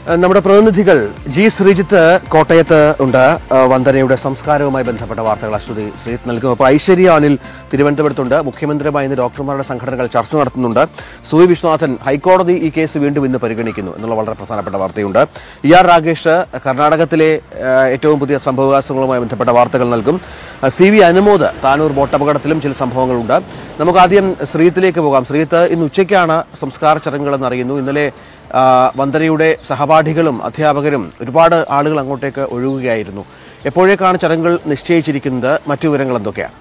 ഏഹ് നമ്മുടെ പ്രതിനിധികൾ ജി ശ്രീജിത്ത് കോട്ടയത്ത് ഉണ്ട് ഏഹ് വന്ദനയുടെ സംസ്കാരവുമായി ബന്ധപ്പെട്ട വാർത്തകൾ അശ്വതി ശ്രീജിത്ത് നൽകും അപ്പോൾ ഐശ്വര്യ അനിൽ തിരുവനന്തപുരത്തുണ്ട് മുഖ്യമന്ത്രിയുമായി ഇന്ന് ഡോക്ടർമാരുടെ സംഘടനകൾ ചർച്ച നടത്തുന്നുണ്ട് സുവി വിശ്വനാഥൻ ഹൈക്കോടതി ഈ കേസ് വീണ്ടും ഇന്ന് പരിഗണിക്കുന്നു എന്നുള്ള വളരെ പ്രധാനപ്പെട്ട വാർത്തയുണ്ട് ഇ ആർ രാകേഷ് കർണാടകത്തിലെ ഏഹ് ഏറ്റവും പുതിയ സംഭവവികാസങ്ങളുമായി ബന്ധപ്പെട്ട വാർത്തകൾ നൽകും ഏഹ് സി വി അനുമോദ് താനൂർ ബോട്ടപകടത്തിലും ചില സംഭവങ്ങളുണ്ട് നമുക്ക് ആദ്യം ശ്രീജിത്തിലേക്ക് പോകാം ശ്രീജിത്ത് ഇന്ന് ഉച്ചയ്ക്കാണ് സംസ്കാര ചടങ്ങുകളെന്ന് അറിയുന്നു ഇന്നലെ ആ, വന്ദനയുടെ സഹപാഠികളും അധ്യാപകരും ഒരുപാട് ആളുകൾ അങ്ങോട്ടേക്ക് ഒഴുകുകയായിരുന്നു എപ്പോഴേക്കാണ് ചടങ്ങുകൾ നിശ്ചയിച്ചിരിക്കുന്നത് മറ്റു വിവരങ്ങൾ എന്തൊക്കെയാണ്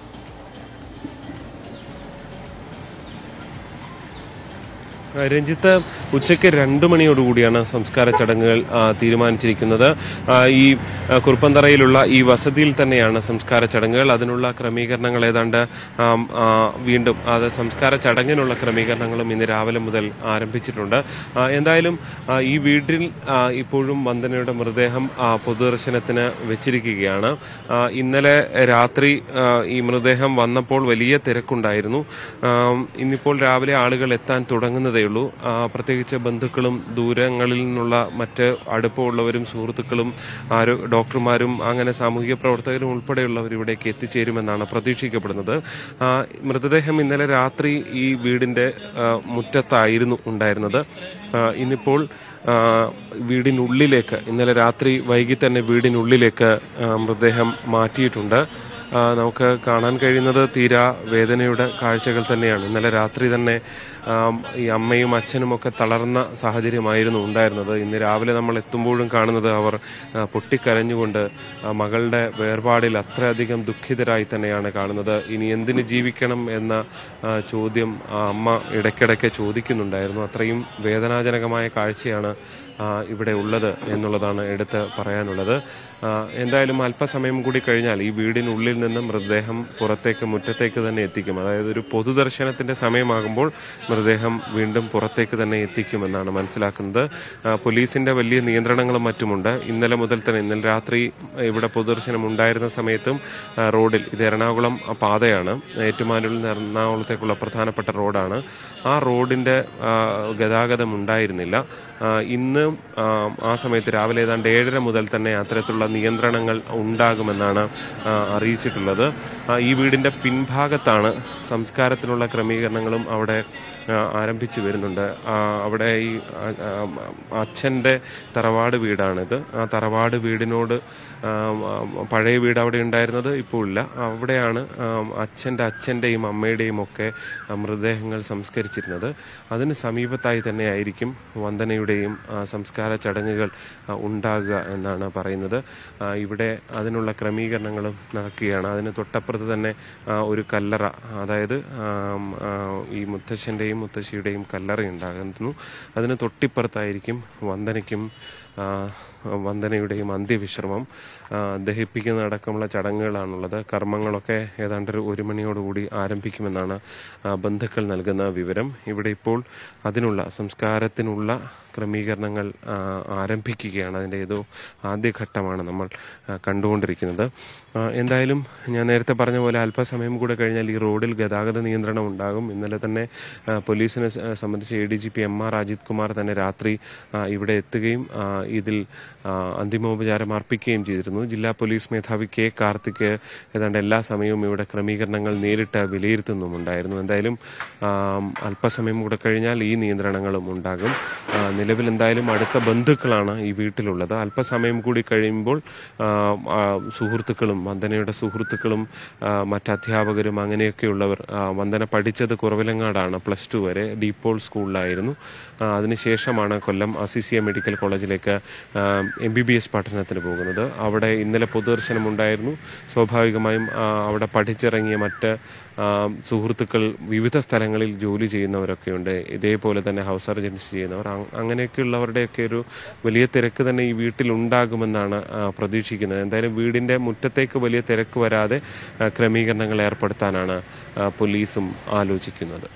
രഞ്ജിത്ത് ഉച്ചയ്ക്ക് രണ്ട് മണിയോടുകൂടിയാണ് സംസ്കാര ചടങ്ങുകൾ ആ, തീരുമാനിച്ചിരിക്കുന്നത് ആ, ഈ ആ, കുറുപ്പന്തറയിലുള്ള ഈ വസതിയിൽ തന്നെയാണ് സംസ്കാര ചടങ്ങുകൾ അതിനുള്ള ക്രമീകരണങ്ങൾ ഏതാണ്ട് ആം, ആ, വീണ്ടും അത് സംസ്കാര ചടങ്ങിനുള്ള ക്രമീകരണങ്ങളും ഇന്ന് രാവിലെ മുതൽ ആരംഭിച്ചിട്ടുണ്ട് ആ, എന്തായാലും ആ, ഈ വീട്ടിൽ ആ, ഇപ്പോഴും വന്ദനയുടെ മൃതദേഹം ആ, പൊതുദർശനത്തിന് വെച്ചിരിക്കുകയാണ് ആ, ഇന്നലെ രാത്രി ആ, ഈ മൃതദേഹം വന്നപ്പോൾ വലിയ തിരക്കുണ്ടായിരുന്നു ആം, ഇന്നിപ്പോൾ രാവിലെ ആളുകൾ എത്താൻ തുടങ്ങുന്നതേ ഉള്ളൂ ആ, പ്രത്യേകിച്ച് ബന്ധുക്കളും ദൂരങ്ങളിൽ നിന്നുള്ള മറ്റ് അടുപ്പമുള്ളവരും സുഹൃത്തുക്കളും ആരോ ഡോക്ടർമാരും അങ്ങനെ സാമൂഹിക പ്രവർത്തകരും ഉൾപ്പെടെയുള്ളവർ ഇവിടേക്ക് എത്തിച്ചേരുമെന്നാണ് പ്രതീക്ഷിക്കപ്പെടുന്നത് ആ, മൃതദേഹം ഇന്നലെ രാത്രി ഈ വീടിന്റെ ആ, മുറ്റത്തായിരുന്നു ഉണ്ടായിരുന്നത് ആ, ഇന്നിപ്പോൾ ആ, വീടിനുള്ളിലേക്ക് ഇന്നലെ രാത്രി വൈകി തന്നെ വീടിനുള്ളിലേക്ക് ആ, മൃതദേഹം മാറ്റിയിട്ടുണ്ട് ആ, നമുക്ക് കാണാൻ കഴിയുന്നത് തീരാ വേദനയുടെ കാഴ്ചകൾ തന്നെയാണ് ഇന്നലെ രാത്രി തന്നെ ആം, ഈ അമ്മയും അച്ഛനും ഒക്കെ തളർന്ന സാഹചര്യമായിരുന്നു ഉണ്ടായിരുന്നത് ഇന്ന് രാവിലെ നമ്മൾ എത്തുമ്പോഴും കാണുന്നത് അവർ ആ, പൊട്ടിക്കരഞ്ഞുകൊണ്ട് ആ, മകളുടെ വേർപാടിൽ അത്രയധികം ദുഃഖിതരായി തന്നെയാണ് കാണുന്നത് ഇനി എന്തിന് ജീവിക്കണം എന്ന ആ, ചോദ്യം ആ അമ്മ ഇടയ്ക്കിടയ്ക്ക് ചോദിക്കുന്നുണ്ടായിരുന്നു അത്രയും വേദനാജനകമായ കാഴ്ചയാണ് ആ, ഇവിടെ ഉള്ളത് എന്നുള്ളതാണ് എടുത്ത് പറയാനുള്ളത് ആ, എന്തായാലും അല്പസമയം കൂടി കഴിഞ്ഞാൽ ഈ വീടിനുള്ളിൽ നിന്ന് മൃതദേഹം പുറത്തേക്ക് മുറ്റത്തേക്ക് തന്നെ എത്തിക്കും അതായത് ഒരു പൊതുദർശനത്തിന്റെ സമയമാകുമ്പോൾ മൃതദേഹം വീണ്ടും പുറത്തേക്ക് തന്നെ എത്തിക്കുമെന്നാണ് മനസ്സിലാക്കുന്നത് ആ, പോലീസിന്റെ വലിയ നിയന്ത്രണങ്ങളും മറ്റുമുണ്ട് ഇന്നലെ മുതൽ തന്നെ ഇന്നലെ രാത്രി ഇവിടെ പൊതുദർശനം ഉണ്ടായിരുന്ന സമയത്തും ആ, റോഡിൽ ഇത് എറണാകുളം പാതയാണ് ഏറ്റുമാനൂരിൽ നിന്ന് എറണാകുളത്തേക്കുള്ള പ്രധാനപ്പെട്ട റോഡാണ് ആ റോഡിന്റെ ആ, ഗതാഗതം ഉണ്ടായിരുന്നില്ല ആ, ഇന്ന് ആ, ആ സമയത്ത് രാവിലെ ഏതാണ്ട് ഏഴര മുതൽ തന്നെ അത്തരത്തിലുള്ള നിയന്ത്രണങ്ങൾ ഉണ്ടാകുമെന്നാണ് ആ, അറിയിച്ചിട്ടുള്ളത് ആ, ഈ വീടിന്റെ പിൻഭാഗത്താണ് സംസ്കാരത്തിനുള്ള ക്രമീകരണങ്ങളും അവിടെ ആ, ആരംഭിച്ചു വരുന്നുണ്ട് ആ, അവിടെ ഈ ആ, ആ, അച്ഛന്റെ തറവാട് വീടാണിത് ആ തറവാട് വീടിനോട് ആ, ആ, പഴയ വീട് അവിടെ ഉണ്ടായിരുന്നത് ഇപ്പോൾ ഇല്ല അവിടെയാണ് ആ, അച്ഛന്റെ അച്ഛന്റെയും അമ്മയുടെയും ഒക്കെ ആ, മൃതദേഹങ്ങൾ സംസ്കരിച്ചിരുന്നത് അതിന് സമീപത്തായി തന്നെ ആയിരിക്കും വന്ദനയുടെയും ആ, സംസ്കാര ചടങ്ങുകൾ ആ, ഉണ്ടാകുക എന്നാണ് പറയുന്നത് ആ, ഇവിടെ അതിനുള്ള ക്രമീകരണങ്ങളും നടക്കുകയാണ് അതിന് തൊട്ടപ്പുറത്ത് തന്നെ ആ, ഒരു കല്ലറ അതായത് ആം, ആ, ഈ മുത്തശ്ശന്റെയും മുത്തശ്ശിയുടെയും കല്ലറ ഉണ്ടാകുന്നു അതിന് തൊട്ടിപ്പുറത്തായിരിക്കും വന്ദനയ്ക്കും ആ, വന്ദനയുടെയും അന്ത്യവിശ്രമം ആ, ദഹിപ്പിക്കുന്ന അടക്കമുള്ള ചടങ്ങുകളാണുള്ളത് കർമ്മങ്ങളൊക്കെ ഏതാണ്ട് ഒരു ഒരു മണിയോടുകൂടി ആരംഭിക്കുമെന്നാണ് ആ, ബന്ധുക്കൾ നൽകുന്ന വിവരം ഇവിടെ ഇപ്പോൾ അതിനുള്ള സംസ്കാരത്തിനുള്ള ക്രമീകരണങ്ങൾ ആ, ആരംഭിക്കുകയാണ് അതിൻ്റെ ഏതോ ആദ്യഘട്ടമാണ് നമ്മൾ ആ, കണ്ടുകൊണ്ടിരിക്കുന്നത് ആ, എന്തായാലും ഞാൻ നേരത്തെ പറഞ്ഞ പോലെ അല്പസമയം കൂടെ കഴിഞ്ഞാൽ ഈ റോഡിൽ ഗതാഗത നിയന്ത്രണം ഉണ്ടാകും ഇന്നലെ തന്നെ ആ, പോലീസിനെ സ- സംബന്ധിച്ച് A D G P M R Ajith Kumar തന്നെ രാത്രി ആ, ഇവിടെ എത്തുകയും ആ, ഇതിൽ ആ, അന്തിമോപചാരം അർപ്പിക്കുകയും ചെയ്തിരുന്നു ജില്ലാ പോലീസ് മേധാവി കെ കാർത്തിക് ഏതാണ്ട് എല്ലാ സമയവും ഇവിടെ ക്രമീകരണങ്ങൾ നേരിട്ട് വിലയിരുത്തുന്നുമുണ്ടായിരുന്നു എന്തായാലും ആ, അല്പസമയം കൂടെ കഴിഞ്ഞാൽ ഈ നിയന്ത്രണങ്ങളും ഉണ്ടാകും ആ, നിലവിൽ എന്തായാലും അടുത്ത ബന്ധുക്കളാണ് ഈ വീട്ടിലുള്ളത് അല്പസമയം കൂടി കഴിയുമ്പോൾ ആ, ആ, സുഹൃത്തുക്കളും വന്ദനയുടെ സുഹൃത്തുക്കളും ആ, മറ്റ് അധ്യാപകരും അങ്ങനെയൊക്കെയുള്ളവർ ആ, വന്ദന പഠിച്ചത് കുറവിലങ്ങാടാണ് പ്ലസ് ടു വരെ ഡീപ്പോൾ സ്കൂളിലായിരുന്നു ആ, അതിനുശേഷമാണ് കൊല്ലം അസിസിയ മെഡിക്കൽ കോളേജിലേക്ക് എം ബി ബി എസ് പഠനത്തിന് പോകുന്നത് അവിടെ ഇന്നലെ പൊതുദർശനം ഉണ്ടായിരുന്നു സ്വാഭാവികമായും ആ, അവിടെ പഠിച്ചിറങ്ങിയ മറ്റ് ആ, സുഹൃത്തുക്കൾ വിവിധ സ്ഥലങ്ങളിൽ ജോലി ചെയ്യുന്നവരൊക്കെയുണ്ട് ഇതേപോലെ തന്നെ ഹൗസ് സർജൻസി ചെയ്യുന്നവർ അങ്- അങ്ങനെയൊക്കെയുള്ളവരുടെയൊക്കെ ഒരു വലിയ തിരക്ക് തന്നെ ഈ വീട്ടിൽ ഉണ്ടാകുമെന്നാണ് ആ, പ്രതീക്ഷിക്കുന്നത് എന്തായാലും വീടിന്റെ മുറ്റത്തേക്ക് വലിയ തിരക്ക് വരാതെ ആ, ക്രമീകരണങ്ങൾ ഏർപ്പെടുത്താനാണ് ആ, പോലീസും ആലോചിക്കുന്നത്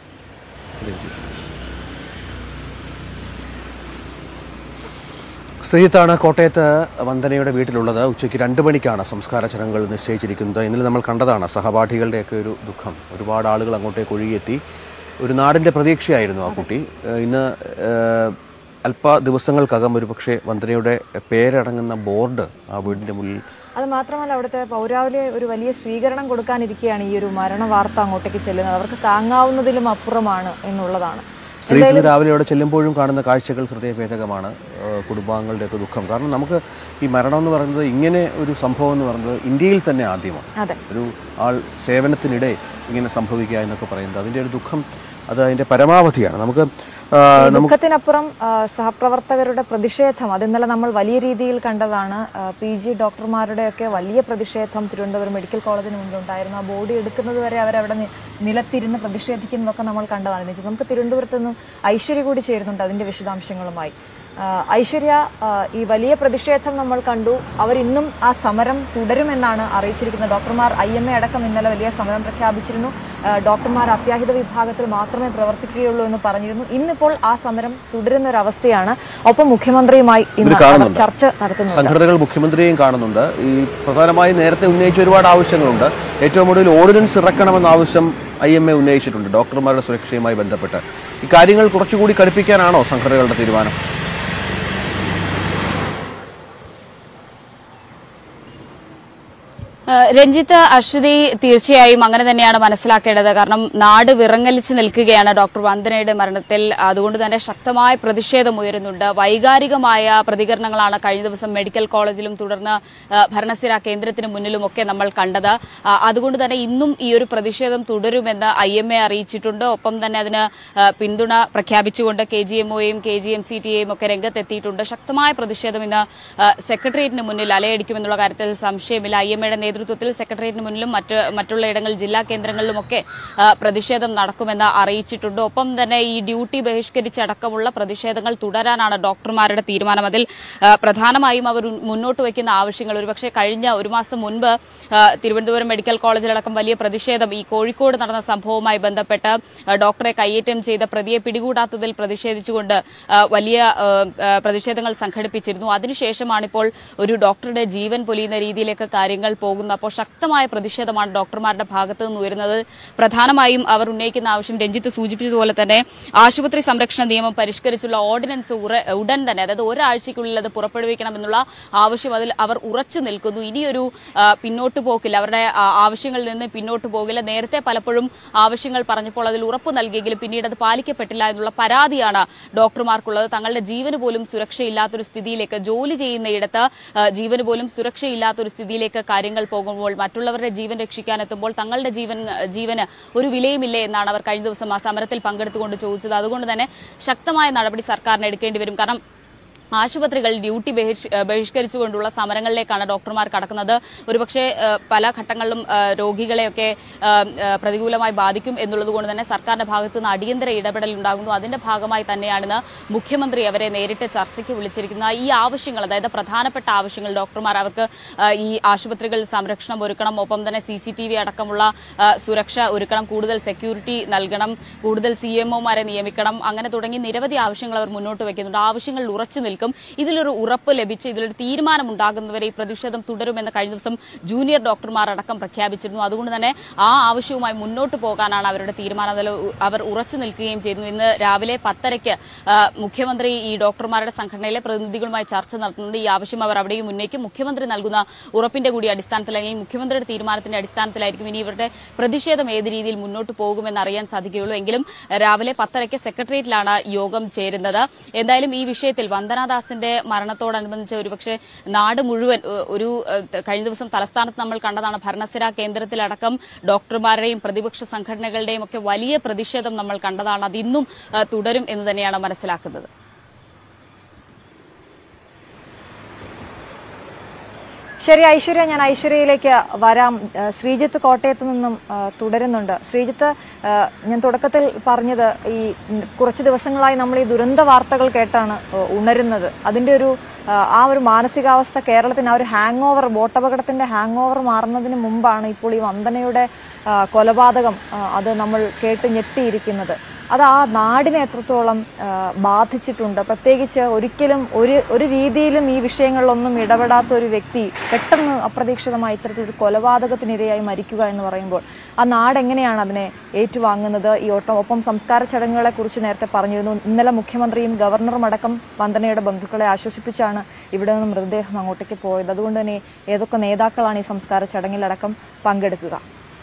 രഞ്ജിത്ത് ശ്രീജിത്താണ് കോട്ടയത്ത് വന്ദനയുടെ വീട്ടിലുള്ളത് ഉച്ചയ്ക്ക് രണ്ട് മണിക്കാണ് സംസ്കാര ചടങ്ങുകൾ നിശ്ചയിച്ചിരിക്കുന്നത് ഇന്നലെ നമ്മൾ കണ്ടതാണ് സഹപാഠികളുടെയൊക്കെ ഒരു ദുഃഖം ഒരുപാട് ആളുകൾ അങ്ങോട്ടേക്ക് ഒഴുകിയെത്തി ഒരു നാടിന്റെ പ്രതീക്ഷയായിരുന്നു ആ കുട്ടി ഏഹ് ഇന്ന് ഏഹ് അല്പ ദിവസങ്ങൾക്കകം ഒരു പക്ഷേ വന്ദനയുടെ പേരടങ്ങുന്ന ബോർഡ് ആ വീടിന്റെ മുന്നിൽ അത് മാത്രമല്ല അവിടുത്തെ പൗരാവലി ഒരു വലിയ സ്വീകരണം കൊടുക്കാനിരിക്കുകയാണ് ഈ ഒരു മരണ വാർത്ത അങ്ങോട്ടേക്ക് ചെല്ലുന്നത് അവർക്ക് താങ്ങാവുന്നതിലും അപ്പുറമാണ് എന്നുള്ളതാണ് സ്ത്രീകൾ രാവിലെ അവിടെ ചെല്ലുമ്പോഴും കാണുന്ന കാഴ്ചകൾ ഹൃദയഭേദകമാണ് ഏഹ് കുടുംബാംഗങ്ങളുടെയൊക്കെ ദുഃഖം കാരണം നമുക്ക് ഈ മരണം എന്ന് പറയുന്നത് ഇങ്ങനെ ഒരു സംഭവം എന്ന് പറയുന്നത് ഇന്ത്യയിൽ തന്നെ ആദ്യമാണ് അതെ ഒരു ആൾ സേവനത്തിനിടെ ഇങ്ങനെ സംഭവിക്കുക എന്നൊക്കെ പറയുന്നത് അതിൻ്റെ ഒരു ദുഃഖം അത് അതിൻ്റെ പരമാവധിയാണ് നമുക്ക് ആ, ഈ ദുഃഖത്തിനപ്പുറം ആ, സഹപ്രവർത്തകരുടെ പ്രതിഷേധം അത് ഇന്നലെ നമ്മൾ വലിയ രീതിയിൽ കണ്ടതാണ് പി ജി ഡോക്ടർമാരുടെയൊക്കെ വലിയ പ്രതിഷേധം തിരുവനന്തപുരം മെഡിക്കൽ കോളേജിന് മുൻപുണ്ടായിരുന്നു ആ ബോഡി എടുക്കുന്നത് വരെ അവരവിടെ നി- നിലത്തിരുന്ന് പ്രതിഷേധിക്കുന്നതൊക്കെ നമ്മൾ കണ്ടതാണ് നിജം. നമുക്ക് തിരുവനന്തപുരത്ത് നിന്നും ഐശ്വര്യ കൂടി ചേരുന്നുണ്ട് അതിന്റെ വിശദാംശങ്ങളുമായി ആ, ഐശ്വര്യ ആ, ഈ വലിയ പ്രതിഷേധം നമ്മൾ കണ്ടു അവരിന്നും ആ സമരം തുടരുമെന്നാണ് അറിയിച്ചിരിക്കുന്നത് ഡോക്ടർമാർ ഐ എം എ അടക്കം ഇന്നലെ വലിയ സമരം പ്രഖ്യാപിച്ചിരുന്നു ആ, ഡോക്ടർമാർ അത്യാഹിത വിഭാഗത്തിൽ മാത്രമേ പ്രവർത്തിക്കുകയുള്ളൂ എന്ന് പറഞ്ഞിരുന്നു ഇന്നിപ്പോൾ ആ സമരം തുടരുന്ന ഒരു അവസ്ഥയാണ് ഒപ്പം മുഖ്യമന്ത്രിയുമായി ഇന്ന് അവർ കാണുന്നുണ്ട്. ചർച്ച നടത്തുന്നുണ്ട് സംഘടനകൾ മുഖ്യമന്ത്രിയെയും കാണുന്നുണ്ട് ഈ പ്രധാനമായും നേരത്തെ ഉന്നയിച്ച ഒരുപാട് ആവശ്യങ്ങളുണ്ട് ഏറ്റവും ഒടുവിൽ ഓർഡിനൻസ് ഇറക്കണമെന്ന ആവശ്യം ഐ എം എ ഉന്നയിച്ചിട്ടുണ്ട് ഡോക്ടർമാരുടെ സുരക്ഷയുമായി ബന്ധപ്പെട്ട് ഈ കാര്യങ്ങൾ കുറച്ചുകൂടി കടുപ്പിക്കാനാണോ സംഘടനകളുടെ തീരുമാനം ഏഹ് രഞ്ജിത്ത് അശ്വതി തീർച്ചയായും അങ്ങനെ തന്നെയാണ് മനസ്സിലാക്കേണ്ടത് കാരണം നാട് വിറങ്ങലിച്ച് നിൽക്കുകയാണ് ഡോക്ടർ വന്ദനയുടെ മരണത്തിൽ അതുകൊണ്ട് തന്നെ ശക്തമായ പ്രതിഷേധം ഉയരുന്നുണ്ട് വൈകാരികമായ പ്രതികരണങ്ങളാണ് കഴിഞ്ഞ ദിവസം മെഡിക്കൽ കോളേജിലും തുടർന്ന് ഏഹ് ഭരണസിര കേന്ദ്രത്തിന് മുന്നിലുമൊക്കെ നമ്മൾ കണ്ടത് ആ, അതുകൊണ്ട് തന്നെ ഇന്നും ഈ ഒരു പ്രതിഷേധം തുടരുമെന്ന് ഐ എം എ അറിയിച്ചിട്ടുണ്ട് ഒപ്പം തന്നെ അതിന് ഏഹ് പിന്തുണ പ്രഖ്യാപിച്ചുകൊണ്ട് കെ ജി എംഒയും കെ ജി എം സി ടിയെയും ഒക്കെ രംഗത്തെത്തിയിട്ടുണ്ട് ശക്തമായ പ്രതിഷേധം ഇന്ന് ഏഹ് സെക്രട്ടേറിയറ്റിന് മുന്നിൽ അലയടിക്കുമെന്നുള്ള കാര്യത്തിൽ സംശയമില്ല ഐ എം എയുടെ നേതൃത്വത്തിൽ സെക്രട്ടേറിയറ്റിന് മുന്നിലും മറ്റ് മറ്റുള്ള ഇടങ്ങളിൽ ജില്ലാ കേന്ദ്രങ്ങളിലുമൊക്കെ ആ, പ്രതിഷേധം നടക്കുമെന്ന് അറിയിച്ചിട്ടുണ്ട് ഒപ്പം തന്നെ ഈ ഡ്യൂട്ടി ബഹിഷ്കരിച്ചടക്കമുള്ള പ്രതിഷേധങ്ങൾ തുടരാനാണ് ഡോക്ടർമാരുടെ തീരുമാനം അതിൽ ആ, പ്രധാനമായും അവർ ഉൻ- മുന്നോട്ട് വയ്ക്കുന്ന ആവശ്യങ്ങൾ ഒരുപക്ഷെ കഴിഞ്ഞ ഒരു മാസം മുൻപ് ആ, തിരുവനന്തപുരം മെഡിക്കൽ കോളേജിലടക്കം വലിയ പ്രതിഷേധം ഈ കോഴിക്കോട് നടന്ന സംഭവവുമായി ബന്ധപ്പെട്ട് ആ, ഡോക്ടറെ കയ്യേറ്റം ചെയ്ത പ്രതിയെ പിടികൂടാത്തതിൽ പ്രതിഷേധിച്ചുകൊണ്ട് ആ, വലിയ ആ, ആ, പ്രതിഷേധങ്ങൾ സംഘടിപ്പിച്ചിരുന്നു അതിനുശേഷമാണിപ്പോൾ ഒരു ഡോക്ടറുടെ ജീവൻ പൊലിയുന്ന രീതിയിലേക്ക് കാര്യങ്ങൾ പോകുന്നത് അപ്പോൾ ശക്തമായ പ്രതിഷേധമാണ് ഡോക്ടർമാരുടെ ഭാഗത്തു നിന്ന് ഉയരുന്നത് പ്രധാനമായും അവർ ഉന്നയിക്കുന്ന ആവശ്യം രഞ്ജിത്ത് സൂചിപ്പിച്ചതുപോലെ തന്നെ ആശുപത്രി സംരക്ഷണ നിയമം പരിഷ്കരിച്ചുള്ള ഓർഡിനൻസ് ഉറ- ഉടൻ തന്നെ അതായത് ഒരാഴ്ചയ്ക്കുള്ളിൽ അത് പുറപ്പെടുവിക്കണമെന്നുള്ള ആവശ്യം അതിൽ അവർ ഉറച്ചു നിൽക്കുന്നു ഇനിയൊരു ആ, പിന്നോട്ട് പോക്കില്ല അവരുടെ ആ, ആവശ്യങ്ങളിൽ നിന്ന് പിന്നോട്ട് പോകില്ല നേരത്തെ പലപ്പോഴും ആവശ്യങ്ങൾ പറഞ്ഞപ്പോൾ അതിൽ ഉറപ്പ് നൽകിയെങ്കിലും പിന്നീട് അത് പാലിക്കപ്പെട്ടില്ല എന്നുള്ള പരാതിയാണ് ഡോക്ടർമാർക്കുള്ളത് തങ്ങളുടെ ജീവന് പോലും സുരക്ഷയില്ലാത്തൊരു സ്ഥിതിയിലേക്ക് ജോലി ചെയ്യുന്നയിടത്ത് ആ, ജീവന് പോലും സുരക്ഷയില്ലാത്തൊരു സ്ഥിതിയിലേക്ക് കാര്യങ്ങൾ പോകുമ്പോൾ മറ്റുള്ളവരുടെ ജീവൻ രക്ഷിക്കാനെത്തുമ്പോൾ തങ്ങളുടെ ജീവൻ ജീവന് ഒരു വിലയുമില്ലേ എന്നാണ് അവർ കഴിഞ്ഞ ദിവസം ആ സമരത്തിൽ പങ്കെടുത്തുകൊണ്ട് ചോദിച്ചത് അതുകൊണ്ട് തന്നെ ശക്തമായ നടപടി സർക്കാരിന് എടുക്കേണ്ടി വരും കാരണം ആശുപത്രികൾ ഡ്യൂട്ടി ബഹിഷ്- ഏഹ് ബഹിഷ്കരിച്ചുകൊണ്ടുള്ള സമരങ്ങളിലേക്കാണ് ഡോക്ടർമാർ കടക്കുന്നത് ഒരുപക്ഷെ ഏഹ് പല ഘട്ടങ്ങളിലും ഏഹ് രോഗികളെയൊക്കെ ഏഹ് ഏഹ് പ്രതികൂലമായി ബാധിക്കും എന്നുള്ളത് കൊണ്ട് തന്നെ സർക്കാരിന്റെ ഭാഗത്തു നിന്ന് അടിയന്തര ഇടപെടൽ ഉണ്ടാകുന്നു അതിന്റെ ഭാഗമായി തന്നെയാണിന്ന് മുഖ്യമന്ത്രി അവരെ നേരിട്ട് ചർച്ചയ്ക്ക് വിളിച്ചിരിക്കുന്ന ഈ ആവശ്യങ്ങൾ അതായത് പ്രധാനപ്പെട്ട ആവശ്യങ്ങൾ ഡോക്ടർമാർ അവർക്ക് ഏഹ് ഈ ആശുപത്രികളിൽ സംരക്ഷണം ഒരുക്കണം ഒപ്പം തന്നെ സി സി ടി വി അടക്കമുള്ള ഏഹ് സുരക്ഷ ഒരുക്കണം കൂടുതൽ സെക്യൂരിറ്റി നൽകണം കൂടുതൽ സി എം ഒമാരെ നിയമിക്കണം അങ്ങനെ തുടങ്ങി നിരവധി ആവശ്യങ്ങൾ അവർ മുന്നോട്ട് വയ്ക്കുന്നുണ്ട് ആവശ്യങ്ങളിൽ ഉറച്ചു നിൽക്കും ഇതിലൊരു ഉറപ്പ് ലഭിച്ച് ഇതിലൊരു തീരുമാനം ഉണ്ടാകുന്നവരെ ഈ പ്രതിഷേധം തുടരുമെന്ന് കഴിഞ്ഞ ദിവസം ജൂനിയർ ഡോക്ടർമാർ അടക്കം പ്രഖ്യാപിച്ചിരുന്നു അതുകൊണ്ട് തന്നെ ആ ആവശ്യവുമായി മുന്നോട്ട് പോകാനാണ് അവരുടെ തീരുമാനം അതിൽ ഉ- അവർ ഉറച്ചു നിൽക്കുകയും ചെയ്യുന്നു ഇന്ന് രാവിലെ പത്തരയ്ക്ക് ആ, മുഖ്യമന്ത്രി ഈ ഡോക്ടർമാരുടെ സംഘടനയിലെ പ്രതിനിധികളുമായി ചർച്ച നടത്തുന്നുണ്ട് ഈ ആവശ്യം അവർ അവിടെയും ഉന്നയിക്കും മുഖ്യമന്ത്രി നൽകുന്ന ഉറപ്പിന്റെ കൂടി അടിസ്ഥാനത്തിൽ അല്ലെങ്കിൽ മുഖ്യമന്ത്രിയുടെ തീരുമാനത്തിന്റെ അടിസ്ഥാനത്തിലായിരിക്കും ഇനി ഇവരുടെ പ്രതിഷേധം ഏത് രീതിയിൽ മുന്നോട്ട് പോകുമെന്ന് അറിയാൻ സാധിക്കുകയുള്ളൂ എങ്കിലും രാവിലെ പത്തരയ്ക്ക് സെക്രട്ടേറിയറ്റിലാണ് യോഗം ചേരുന്നത് എന്തായാലും ഈ വിഷയത്തിൽ വന്ദനാദാസിന്റെ മരണത്തോടനുബന്ധിച്ച് ഒരുപക്ഷെ നാട് മുഴുവൻ ഏഹ്, ഒരു ഏഹ്, കഴിഞ്ഞ ദിവസം തലസ്ഥാനത്ത് നമ്മൾ കണ്ടതാണ് ഭരണസിര കേന്ദ്രത്തിലടക്കം ഡോക്ടർമാരുടെയും പ്രതിപക്ഷ സംഘടനകളുടെയും ഒക്കെ വലിയ പ്രതിഷേധം നമ്മൾ കണ്ടതാണ് അത് ഇന്നും ഏഹ്, തുടരും എന്ന് തന്നെയാണ് മനസ്സിലാക്കുന്നത് ശരി ഐശ്വര്യ ഞാൻ ഐശ്വര്യയിലേക്ക് വരാം ആ, ശ്രീജിത്ത് കോട്ടയത്ത് നിന്നും ആ, തുടരുന്നുണ്ട് ശ്രീജിത്ത് ആ, ഞാൻ തുടക്കത്തിൽ പറഞ്ഞത് ഈ ഉം, കുറച്ച് ദിവസങ്ങളായി നമ്മൾ ഈ ദുരന്ത വാർത്തകൾ കേട്ടാണ് ആ, ഉണരുന്നത് അതിന്റെ ഒരു ആ, ആ ഒരു മാനസികാവസ്ഥ കേരളത്തിന് ആ ഒരു ഹാങ് ഓവർ ബോട്ടപകടത്തിന്റെ ഹാങ് ഓവർ മാറുന്നതിന് മുമ്പാണ് ഇപ്പോൾ ഈ വന്ദനയുടെ ആ, കൊലപാതകം ആ, അത് നമ്മൾ കേട്ട് ഞെട്ടിയിരിക്കുന്നത് അത് ആ നാടിനെ എത്രത്തോളം ആ, ബാധിച്ചിട്ടുണ്ട് പ്രത്യേകിച്ച് ഒരിക്കലും ഒരു ഒരു രീതിയിലും ഈ വിഷയങ്ങളിലൊന്നും ഇടപെടാത്ത ഒരു വ്യക്തി പെട്ടെന്ന് അപ്രതീക്ഷിതമായി ഇത്തരത്തിലൊരു കൊലപാതകത്തിനിരയായി മരിക്കുക എന്ന് പറയുമ്പോൾ ആ നാട് എങ്ങനെയാണ് അതിനെ ഏറ്റുവാങ്ങുന്നത് ഈ ഒട്ടം ഒപ്പം സംസ്കാര ചടങ്ങുകളെ കുറിച്ച് നേരത്തെ പറഞ്ഞിരുന്നു ഇന്നലെ മുഖ്യമന്ത്രിയും ഗവർണറും അടക്കം വന്ദനയുടെ ബന്ധുക്കളെ ആശ്വസിപ്പിച്ചാണ് ഇവിടെ നിന്ന് മൃതദേഹം അങ്ങോട്ടേക്ക് പോയത് അതുകൊണ്ട് തന്നെ ഏതൊക്കെ നേതാക്കളാണ് ഈ സംസ്കാര ചടങ്ങിലടക്കം പങ്കെടുക്കുക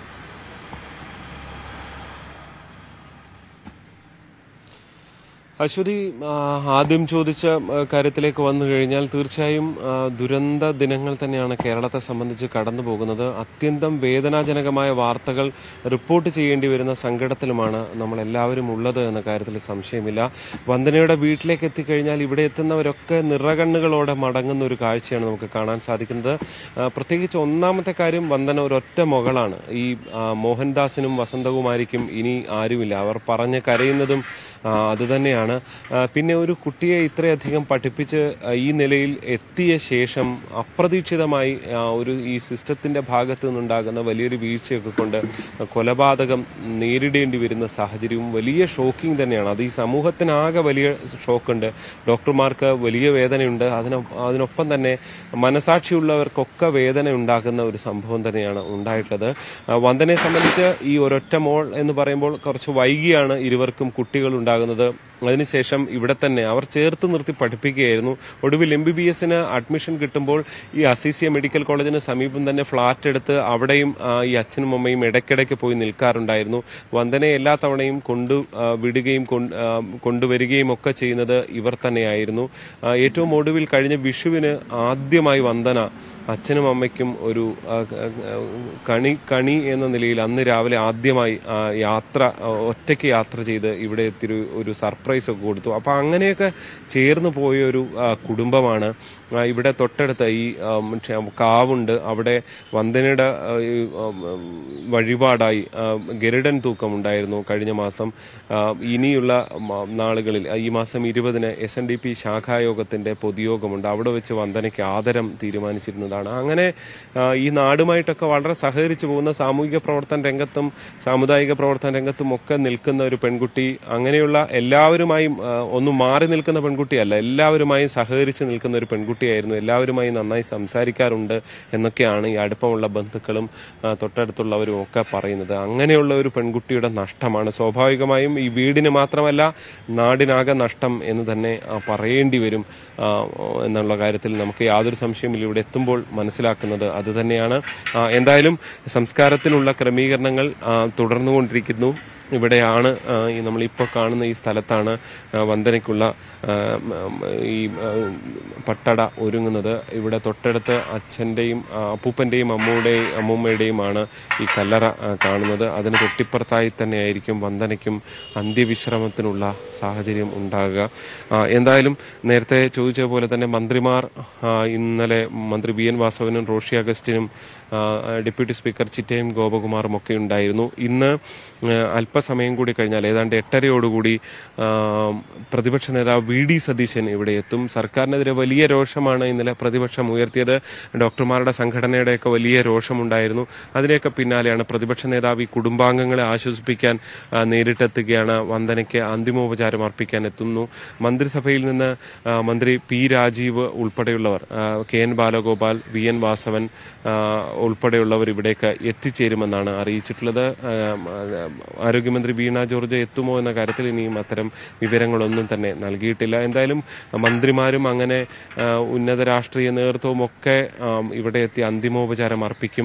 അശ്വതി ആ, ആദ്യം ചോദിച്ച ആ, കാര്യത്തിലേക്ക് വന്നു കഴിഞ്ഞാൽ തീർച്ചയായും ആ, ദുരന്ത ദിനങ്ങൾ തന്നെയാണ് കേരളത്തെ സംബന്ധിച്ച് കടന്നു പോകുന്നത് അത്യന്തം വേദനാജനകമായ വാർത്തകൾ റിപ്പോർട്ട് ചെയ്യേണ്ടി വരുന്ന സങ്കടത്തിലുമാണ് നമ്മൾ എല്ലാവരും ഉള്ളത് എന്ന കാര്യത്തിൽ സംശയമില്ല വന്ദനയുടെ വീട്ടിലേക്ക് എത്തിക്കഴിഞ്ഞാൽ ഇവിടെ എത്തുന്നവരൊക്കെ നിറകണ്ണുകളോടെ മടങ്ങുന്ന ഒരു കാഴ്ചയാണ് നമുക്ക് കാണാൻ സാധിക്കുന്നത് ആ, പ്രത്യേകിച്ച് ഒന്നാമത്തെ കാര്യം വന്ദന ഒരൊറ്റ മകളാണ് ഈ ആ, മോഹൻദാസിനും വസന്തകുമാരിക്കും ഇനി ആരുമില്ല അവർ പറഞ്ഞ് കരയുന്നതും ആ, അതുതന്നെയാണ് ആ, പിന്നെ ഒരു കുട്ടിയെ ഇത്രയധികം പഠിപ്പിച്ച് ആ, ഈ നിലയിൽ എത്തിയ ശേഷം അപ്രതീക്ഷിതമായി ആ, ഒരു ഈ സിസ്റ്റത്തിന്റെ ഭാഗത്തു നിന്നുണ്ടാകുന്ന വലിയൊരു വീഴ്ചയൊക്കെ കൊണ്ട് കൊലപാതകം നേരിടേണ്ടി വരുന്ന സാഹചര്യവും വലിയ ഷോക്കിംഗ് തന്നെയാണ് അത് ഈ സമൂഹത്തിനാകെ വലിയ ഷോക്കുണ്ട് ഡോക്ടർമാർക്ക് വലിയ വേദനയുണ്ട് അതിനൊ അതിനൊപ്പം തന്നെ മനസാക്ഷിയുള്ളവർക്കൊക്കെ വേദന ഉണ്ടാകുന്ന ഒരു സംഭവം തന്നെയാണ് ഉണ്ടായിട്ടുള്ളത് ആ, വന്ദനയെ സംബന്ധിച്ച് ഈ ഒരൊറ്റ മോൾ എന്ന് പറയുമ്പോൾ കുറച്ച് വൈകിയാണ് ഇരുവർക്കും കുട്ടികൾ ഉണ്ടാകുന്നത് അതിനുശേഷം ഇവിടെ തന്നെ അവർ ചേർത്ത് നിർത്തി പഠിപ്പിക്കുകയായിരുന്നു ഒടുവിൽ എം ബി ബി എസിന് അഡ്മിഷൻ കിട്ടുമ്പോൾ ഈ അസീസിയ മെഡിക്കൽ കോളേജിന് സമീപം തന്നെ ഫ്ളാറ്റ് എടുത്ത് അവിടെയും ആ, ഈ അച്ഛനും അമ്മയും ഇടയ്ക്കിടയ്ക്ക് പോയി നിൽക്കാറുണ്ടായിരുന്നു വന്ദനയെ എല്ലാ തവണയും കൊണ്ടു ആ, വിടുകയും കൊണ്ട്- ആ, കൊണ്ടുവരികയും ഒക്കെ ചെയ്യുന്നത് ഇവർ തന്നെയായിരുന്നു ആ, ഏറ്റവും ഒടുവിൽ കഴിഞ്ഞ വിഷുവിന് ആദ്യമായി വന്ദന അച്ഛനും അമ്മയ്ക്കും ഒരു ആ, ക- ആ, കണി കണി എന്ന നിലയിൽ അന്ന് രാവിലെ ആദ്യമായി ആ, യാത്ര ആ, ഒറ്റയ്ക്ക് യാത്ര ചെയ്ത് ഇവിടെ എത്തി ഒരു- ഒരു സർപ്രൈസ് ഒക്കെ കൊടുത്തു അപ്പൊ അങ്ങനെയൊക്കെ ചേർന്ന് പോയ ഒരു ആ, കുടുംബമാണ് ആ, ഇവിടെ തൊട്ടടുത്ത ഈ ആ, മറ്റേ കാവുണ്ട് അവിടെ വന്ദനയുടെ ആ, ഈ, ആ, ഉം, വഴിപാടായി ആ, ഗരുഡൻ തൂക്കം ഉണ്ടായിരുന്നു കഴിഞ്ഞ മാസം ആ, ഇനിയുള്ള മ- നാളുകളിൽ ആ, ഈ മാസം ഇരുപതിന് എസ് എൻ ഡി പി ശാഖായോഗത്തിന്റെ പൊതുയോഗമുണ്ട് അവിടെ വെച്ച് വന്ദനയ്ക്ക് ആദരം തീരുമാനിച്ചിരുന്നതാണ് അങ്ങനെ ആ, ഈ നാടുമായിട്ടൊക്കെ വളരെ സഹകരിച്ചു പോകുന്ന സാമൂഹിക പ്രവർത്തന രംഗത്തും സാമുദായിക പ്രവർത്തന രംഗത്തും ഒക്കെ നിൽക്കുന്ന ഒരു പെൺകുട്ടി അങ്ങനെയുള്ള എല്ലാവരുമായും ആ, ഒന്നും മാറി നിൽക്കുന്ന പെൺകുട്ടിയല്ല എല്ലാവരുമായും സഹകരിച്ച് നിൽക്കുന്ന ഒരു പെൺകുട്ടിയായിരുന്നു എല്ലാവരുമായി നന്നായി സംസാരിക്കാറുണ്ട് എന്നൊക്കെയാണ് ഈ അടുപ്പമുള്ള ബന്ധുക്കളും ആ, തൊട്ടടുത്തുള്ളവരും ഒക്കെ പറയുന്നത് അങ്ങനെയുള്ള ഒരു പെൺകുട്ടിയുടെ നഷ്ടമാണ് സ്വാഭാവികമായും ഈ വീടിന് മാത്രമല്ല നാടിനാകെ നഷ്ടം എന്ന് തന്നെ ആ, പറയേണ്ടി വരും ആ, എന്നുള്ള കാര്യത്തിൽ നമുക്ക് യാതൊരു സംശയമില്ല ഇവിടെ എത്തുമ്പോൾ മനസ്സിലാക്കുന്നത് അത് തന്നെയാണ് ആ, എന്തായാലും സംസ്കാരത്തിനുള്ള ക്രമീകരണങ്ങൾ ആ, തുടർന്നുകൊണ്ടിരിക്കുന്നു ഇവിടെയാണ് ആ, ഈ നമ്മളിപ്പോൾ കാണുന്ന ഈ സ്ഥലത്താണ് ആ, വന്ദനയ്ക്കുള്ള ആ, ഉം, ഈ ആ, പട്ടട ഒരുങ്ങുന്നത് ഇവിടെ തൊട്ടടുത്ത് അച്ഛൻ്റെയും അപ്പൂപ്പൻ്റെയും അമ്മൂടെയും അമ്മൂമ്മയുടെയുമാണ് ഈ കല്ലറ ആ, കാണുന്നത് അതിന് തൊട്ടിപ്പുറത്തായി തന്നെയായിരിക്കും വന്ദനയ്ക്കും അന്ത്യവിശ്രമത്തിനുള്ള സാഹചര്യം ഉണ്ടാകുക ആ, എന്തായാലും നേരത്തെ ചോദിച്ച പോലെ തന്നെ മന്ത്രിമാർ ആ, ഇന്നലെ മന്ത്രി വി എൻ വാസവനും റോഷി അഗസ്റ്റിനും ആ, ഡെപ്യൂട്ടി സ്പീക്കർ ചിറ്റയും ഗോപകുമാറും ഒക്കെ ഉണ്ടായിരുന്നു ഇന്ന് ആ, അല്പസമയം കൂടി കഴിഞ്ഞാൽ ഏതാണ്ട് എട്ടരയോടുകൂടി ആ, പ്രതിപക്ഷ നേതാവ് വി ഡി സതീശൻ ഇവിടെ എത്തും സർക്കാരിനെതിരെ വലിയ രോഷമാണ് ഇന്നലെ പ്രതിപക്ഷം ഉയർത്തിയത് ഡോക്ടർമാരുടെ സംഘടനയുടെയൊക്കെ വലിയ രോഷമുണ്ടായിരുന്നു അതിനെയൊക്കെ പിന്നാലെയാണ് പ്രതിപക്ഷ നേതാവ് ഈ കുടുംബാംഗങ്ങളെ ആശ്വസിപ്പിക്കാൻ ആ, നേരിട്ടെത്തുകയാണ് വന്ദനയ്ക്ക് അന്തിമോപചാരം അർപ്പിക്കാൻ എത്തുന്നു മന്ത്രിസഭയിൽ നിന്ന് ആ, മന്ത്രി പി രാജീവ് ഉൾപ്പെടെയുള്ളവർ ആ, K N Balagopal V N Vasavan ആ, ഉൾപ്പെടെയുള്ളവർ ഇവിടേക്ക് എത്തിച്ചേരുമെന്നാണ് അറിയിച്ചിട്ടുള്ളത് ആ, ആരോഗ്യമന്ത്രി വീണ ജോർജ് എത്തുമോ എന്ന കാര്യത്തിൽ ഇനിയും അത്തരം വിവരങ്ങളൊന്നും തന്നെ നൽകിയിട്ടില്ല എന്തായാലും മന്ത്രിമാരും അങ്ങനെ ആ, ഉന്നത രാഷ്ട്രീയ നേതൃത്വവും ഒക്കെ ആ, ഇവിടെ എത്തി അന്തിമോപചാരം അർപ്പിക്കും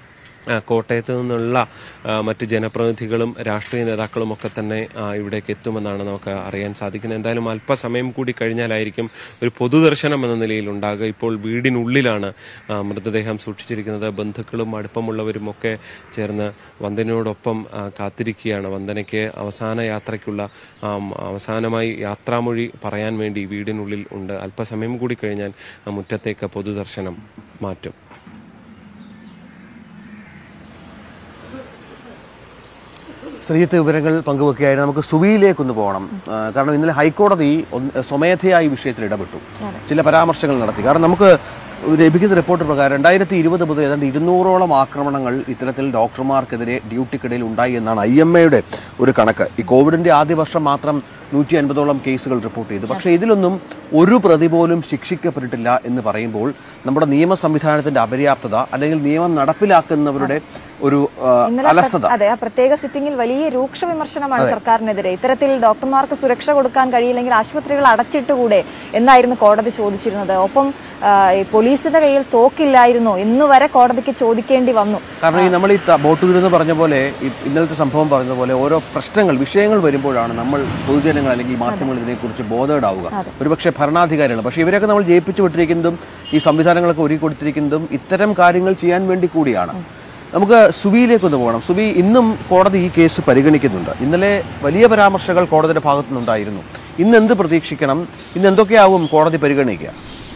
ആ, കോട്ടയത്ത് നിന്നുള്ള ആ, മറ്റ് ജനപ്രതിനിധികളും രാഷ്ട്രീയ നേതാക്കളും ഒക്കെ തന്നെ ആ, ഇവിടേക്ക് എത്തുമെന്നാണ് നമുക്ക് അറിയാൻ സാധിക്കുന്നത് എന്തായാലും അല്പസമയം കൂടി കഴിഞ്ഞാലായിരിക്കും ഒരു പൊതുദർശനം എന്ന നിലയിൽ ഉണ്ടാകുക ഇപ്പോൾ വീടിനുള്ളിലാണ് ആ, മൃതദേഹം സൂക്ഷിച്ചിരിക്കുന്നത് ബന്ധുക്കളും അടുപ്പമുള്ളവരും ഒക്കെ ചേർന്ന് വന്ദനയോടൊപ്പം ആ, കാത്തിരിക്കുകയാണ് വന്ദനയ്ക്ക് അവസാന യാത്രയ്ക്കുള്ള ആം, അവസാനമായി യാത്രാമൊഴി പറയാൻ വേണ്ടി വീടിനുള്ളിൽ ഉണ്ട് അല്പസമയം കൂടി കഴിഞ്ഞാൽ ആ, മുറ്റത്തേക്ക് പൊതുദർശനം മാറ്റും ശ്രീജിത്ത് വിവരങ്ങൾ പങ്കുവെക്കുകയായിരുന്നു നമുക്ക് സുവിയിലേക്കൊന്ന് പോകണം ആ, കാരണം ഇന്നലെ ഹൈക്കോടതി ഒന്ന് സ്വമേധയാ ഈ വിഷയത്തിൽ ഇടപെട്ടു ചില പരാമർശങ്ങൾ നടത്തി കാരണം നമുക്ക് ലഭിക്കുന്ന റിപ്പോർട്ട് പ്രകാരം രണ്ടായിരത്തി ഇരുപത് മുതൽ ഏതാണ്ട് ഇരുന്നൂറോളം ആക്രമണങ്ങൾ ഇത്തരത്തിൽ ഡോക്ടർമാർക്കെതിരെ ഡ്യൂട്ടിക്കിടയിൽ ഉണ്ടായി എന്നാണ് ഐ എം എയുടെ ഒരു കണക്ക് ഈ കോവിഡിന്റെ ആദ്യ വർഷം മാത്രം നൂറ്റി അൻപതോളം കേസുകൾ റിപ്പോർട്ട് ചെയ്തു പക്ഷേ ഇതിലൊന്നും ഒരു പ്രതി പോലും ശിക്ഷിക്കപ്പെട്ടിട്ടില്ല എന്ന് പറയുമ്പോൾ നമ്മുടെ നിയമ സംവിധാനത്തിന്റെ അപര്യാപ്തത അല്ലെങ്കിൽ നിയമം നടപ്പിലാക്കുന്നവരുടെ ഒരു ആ, ഇന്നലെ അലസത പ്ര- അതെ ആ പ്രത്യേക സിറ്റിംഗിൽ വലിയ രൂക്ഷ വിമർശനമാണ് സർക്കാരിനെതിരെ ഇത്തരത്തിൽ ഡോക്ടർമാർക്ക് സുരക്ഷ കൊടുക്കാൻ കഴിയില്ലെങ്കിൽ ആശുപത്രികൾ അടച്ചിട്ടുകൂടെ എന്നായിരുന്നു കോടതി ചോദിച്ചിരുന്നത് ഒപ്പം ആ, ഈ പോലീസിന്റെ കയ്യിൽ തോക്കില്ലായിരുന്നോ ഇന്ന് വരെ കോടതിക്ക് ചോദിക്കേണ്ടി വന്നു കാരണം ഈ നമ്മൾ ഈ ത- ബോട്ട് ദുരന്തം പറഞ്ഞ പോലെ ഈ ഇന്നലത്തെ സംഭവം പറഞ്ഞ പോലെ ഓരോ പ്രശ്നങ്ങൾ വിഷയങ്ങൾ വരുമ്പോഴാണ് നമ്മൾ പൊതുജനങ്ങൾ അല്ലെങ്കിൽ ഈ മാധ്യമങ്ങൾ ഇതിനെക്കുറിച്ച് ബോധേഡാവുക ഒരുപക്ഷെ ഭരണാധികാരികൾ പക്ഷേ ഇവരൊക്കെ നമ്മൾ ജയിപ്പിച്ചു വിട്ടിരിക്കുന്നതും ഈ സംവിധാനങ്ങളൊക്കെ ഒരുക്കി കൊടുത്തിരിക്കുന്നതും ഇത്തരം കാര്യങ്ങൾ ചെയ്യാൻ വേണ്ടി കൂടിയാണ് നമുക്ക് സുബിയിലേക്ക് ഒന്ന് പോകണം സുബി ഇന്നും കോടതി ഈ കേസ് പരിഗണിക്കുന്നുണ്ട് ഇന്നലെ വലിയ പരാമർശങ്ങൾ കോടതിയുടെ ഭാഗത്തു നിന്നുണ്ടായിരുന്നു ഇന്ന് എന്ത് പ്രതീക്ഷിക്കണം ഇന്ന് എന്തൊക്കെയാവും കോടതി പരിഗണിക്കുക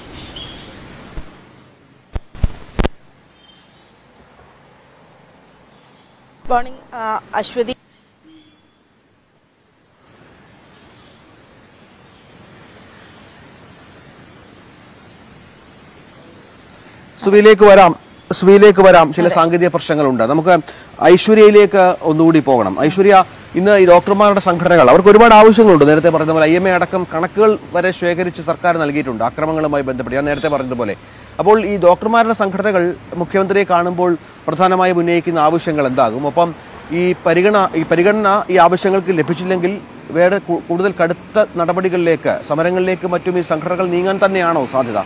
മോർണിംഗ് അശ്വതി സുവിയിലേക്ക് വരാം സുവിയിലേക്ക് വരാം ചില സാങ്കേതിക പ്രശ്നങ്ങളുണ്ട് നമുക്ക് ഐശ്വര്യയിലേക്ക് ഒന്നുകൂടി പോകണം ഐശ്വര്യ ഇന്ന് ഈ ഡോക്ടർമാരുടെ സംഘടനകൾ അവർക്ക് ഒരുപാട് ആവശ്യങ്ങളുണ്ട് നേരത്തെ പറഞ്ഞ പോലെ ഐ എം എ അടക്കം കണക്കുകൾ വരെ ശേഖരിച്ച് സർക്കാർ നൽകിയിട്ടുണ്ട് ആക്രമണങ്ങളുമായി ബന്ധപ്പെട്ട് ഞാൻ നേരത്തെ പറഞ്ഞതുപോലെ അപ്പോൾ ഈ ഡോക്ടർമാരുടെ സംഘടനകൾ മുഖ്യമന്ത്രിയെ കാണുമ്പോൾ പ്രധാനമായും ഉന്നയിക്കുന്ന ആവശ്യങ്ങൾ എന്താകും ഒപ്പം ഈ പരിഗണന ഈ പരിഗണന ഈ ആവശ്യങ്ങൾക്ക് ലഭിച്ചില്ലെങ്കിൽ വേറെ കൂ- കൂടുതൽ കടുത്ത നടപടികളിലേക്ക് സമരങ്ങളിലേക്ക് മറ്റും ഈ സംഘടനകൾ നീങ്ങാൻ തന്നെയാണോ സാധ്യത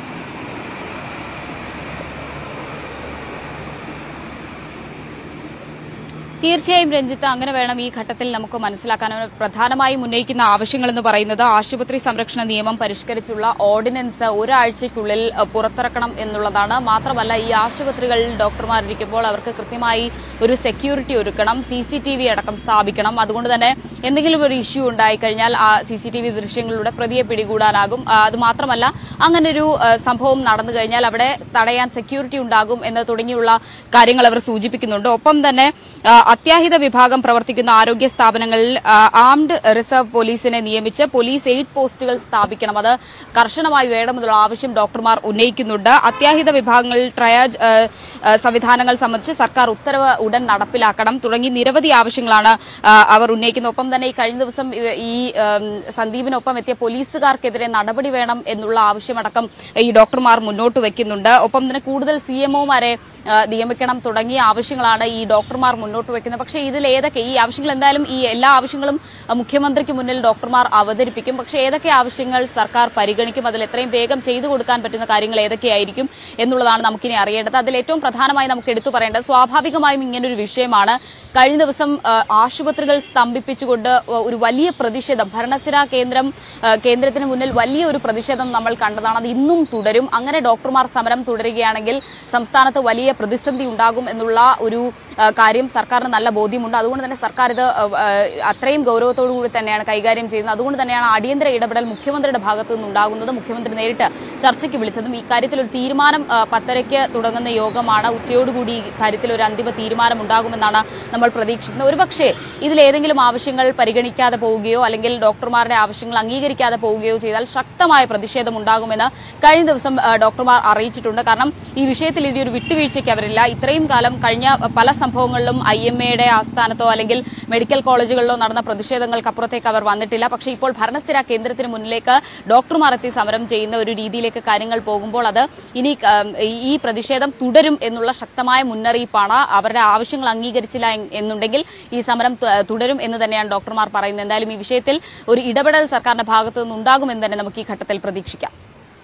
തീർച്ചയായും രഞ്ജിത്ത് അങ്ങനെ വേണം ഈ ഘട്ടത്തിൽ നമുക്ക് മനസ്സിലാക്കാൻ അവർ പ്രധാനമായും ഉന്നയിക്കുന്ന ആവശ്യങ്ങൾ എന്ന് പറയുന്നത് ആശുപത്രി സംരക്ഷണ നിയമം പരിഷ്കരിച്ചുള്ള ഓർഡിനൻസ് ഒരാഴ്ചയ്ക്കുള്ളിൽ അഹ്, പുറത്തിറക്കണം എന്നുള്ളതാണ് മാത്രമല്ല ഈ ആശുപത്രികളിൽ ഡോക്ടർമാരിരിക്കുമ്പോൾ അവർക്ക് കൃത്യമായി ഒരു സെക്യൂരിറ്റി ഒരുക്കണം സി സി ടി വി അടക്കം സ്ഥാപിക്കണം അതുകൊണ്ട് തന്നെ എന്തെങ്കിലും ഒരു ഇഷ്യൂ ഉണ്ടായിക്കഴിഞ്ഞാൽ ആ സി സി ടി വി ദൃശ്യങ്ങളിലൂടെ പ്രതിയെ പിടികൂടാനാകും ആ, അത് മാത്രമല്ല അങ്ങനൊരു ആ, സംഭവം നടന്നു കഴിഞ്ഞാൽ അവിടെ തടയാൻ സെക്യൂരിറ്റി ഉണ്ടാകും എന്ന് തുടങ്ങിയുള്ള കാര്യങ്ങൾ അവർ സൂചിപ്പിക്കുന്നുണ്ട് ഒപ്പം തന്നെ ആ, അത്യാഹിത വിഭാഗം പ്രവർത്തിക്കുന്ന ആരോഗ്യ സ്ഥാപനങ്ങളിൽ ആ, ആംഡ് റിസർവ് പോലീസിനെ നിയമിച്ച് പോലീസ് എയ്ഡ് പോസ്റ്റുകൾ സ്ഥാപിക്കണം അത് കർശനമായി വേണമെന്നുള്ള ആവശ്യം ഡോക്ടർമാർ ഉന്നയിക്കുന്നുണ്ട് അത്യാഹിത വിഭാഗങ്ങളിൽ ട്രയാജ് ആ, ആ, സംവിധാനങ്ങൾ സംബന്ധിച്ച് സർക്കാർ ഉത്തരവ് ഉടൻ നടപ്പിലാക്കണം തുടങ്ങി നിരവധി ആവശ്യങ്ങളാണ് ആ, അവർ ഉന്നയിക്കുന്നത് ഒപ്പം തന്നെ ഈ കഴിഞ്ഞ ദിവസം ഇവ- ഈ ഉം, സന്ദീപിനൊപ്പം എത്തിയ പോലീസുകാർക്കെതിരെ നടപടി വേണം എന്നുള്ള ആവശ്യമടക്കം ഈ ഡോക്ടർമാർ മുന്നോട്ട് വെക്കുന്നുണ്ട് ഒപ്പം തന്നെ കൂടുതൽ സി എംഒമാരെ നിയമിക്കണം തുടങ്ങിയ ആവശ്യങ്ങളാണ് ഈ ഡോക്ടർമാർ മുന്നോട്ട് വെക്കുന്നത് പക്ഷേ ഇതിൽ ഏതൊക്കെ ഈ ആവശ്യങ്ങൾ എന്തായാലും ഈ എല്ലാ ആവശ്യങ്ങളും ആ, മുഖ്യമന്ത്രിക്ക് മുന്നിൽ ഡോക്ടർമാർ അവതരിപ്പിക്കും പക്ഷേ ഏതൊക്കെ ആവശ്യങ്ങൾ സർക്കാർ പരിഗണിക്കും അതിൽ എത്രയും വേഗം ചെയ്തു കൊടുക്കാൻ പറ്റുന്ന കാര്യങ്ങൾ ഏതൊക്കെയായിരിക്കും എന്നുള്ളതാണ് നമുക്കിനി അറിയേണ്ടത് അതിൽ ഏറ്റവും പ്രധാനമായി നമുക്ക് എടുത്തു പറയേണ്ടത് സ്വാഭാവികമായും ഇങ്ങനൊരു വിഷയമാണ് കഴിഞ്ഞ ദിവസം ആ, ആശുപത്രികൾ സ്തംഭിപ്പിച്ചുകൊണ്ട് ഒരു വലിയ പ്രതിഷേധം ഭരണസിര കേന്ദ്രം ആ, കേന്ദ്രത്തിന് മുന്നിൽ വലിയ ഒരു പ്രതിഷേധം നമ്മൾ കണ്ടതാണ് അത് ഇന്നും തുടരും അങ്ങനെ ഡോക്ടർമാർ സമരം തുടരുകയാണെങ്കിൽ സംസ്ഥാനത്ത് വലിയ പ്രതിസന്ധി ഉണ്ടാകും എന്നുള്ള ഒരു ആ, കാര്യം സർക്കാരിന് നല്ല ബോധ്യമുണ്ട് അതുകൊണ്ട് തന്നെ സർക്കാർ ഇത് ആ, ആ, അത്രയും ഗൗരവത്തോടു കൂടി തന്നെയാണ് കൈകാര്യം ചെയ്യുന്നത് അതുകൊണ്ട് തന്നെയാണ് അടിയന്തര ഇടപെടൽ മുഖ്യമന്ത്രിയുടെ ഭാഗത്തു നിന്നുണ്ടാകുന്നത് മുഖ്യമന്ത്രി നേരിട്ട് ചർച്ചയ്ക്ക് വിളിച്ചതും ഈ കാര്യത്തിൽ ഒരു തീരുമാനം ആ, പത്തരയ്ക്ക് തുടങ്ങുന്ന യോഗമാണ് ഉച്ചയോടുകൂടി ഈ കാര്യത്തിൽ ഒരു അന്തിമ തീരുമാനം ഉണ്ടാകുമെന്നാണ് നമ്മൾ പ്രതീക്ഷിക്കുന്നത് ഒരുപക്ഷെ ഇതിൽ ഏതെങ്കിലും ആവശ്യങ്ങൾ പരിഗണിക്കാതെ പോവുകയോ അല്ലെങ്കിൽ ഡോക്ടർമാരുടെ ആവശ്യങ്ങൾ അംഗീകരിക്കാതെ പോവുകയോ ചെയ്താൽ ശക്തമായ പ്രതിഷേധം ഉണ്ടാകുമെന്ന് കഴിഞ്ഞ ദിവസം ആ, ഡോക്ടർമാർ അറിയിച്ചിട്ടുണ്ട് കാരണം ഈ വിഷയത്തിൽ ഇനി ഒരു വിട്ടുവീഴ്ചയ്ക്ക് അവരില്ല ഇത്രയും കാലം കഴിഞ്ഞ പല സംഭവങ്ങളിലും ഐ എം എയുടെ ആസ്ഥാനത്തോ അല്ലെങ്കിൽ മെഡിക്കൽ കോളേജുകളിലോ നടന്ന പ്രതിഷേധങ്ങൾക്കപ്പുറത്തേക്ക് അവർ വന്നിട്ടില്ല പക്ഷേ ഇപ്പോൾ ഭരണസ്ഥിര കേന്ദ്രത്തിന് മുന്നിലേക്ക് ഡോക്ടർമാർ എത്തി സമരം ചെയ്യുന്ന ഒരു രീതിയിലേക്ക് കാര്യങ്ങൾ പോകുമ്പോൾ അത് ഇനി ഉം, ഈ പ്രതിഷേധം തുടരും എന്നുള്ള ശക്തമായ മുന്നറിയിപ്പാണ് അവരുടെ ആവശ്യങ്ങൾ അംഗീകരിച്ചില്ല എൻ- എന്നുണ്ടെങ്കിൽ ഈ സമരം തു- തുടരും എന്ന് തന്നെയാണ് ഡോക്ടർമാർ പറയുന്നത് എന്തായാലും ഈ വിഷയത്തിൽ ഒരു ഇടപെടൽ സർക്കാരിന്റെ ഭാഗത്തു നിന്നുണ്ടാകുമെന്ന് തന്നെ നമുക്ക് ഈ ഘട്ടത്തിൽ പ്രതീക്ഷിക്കാം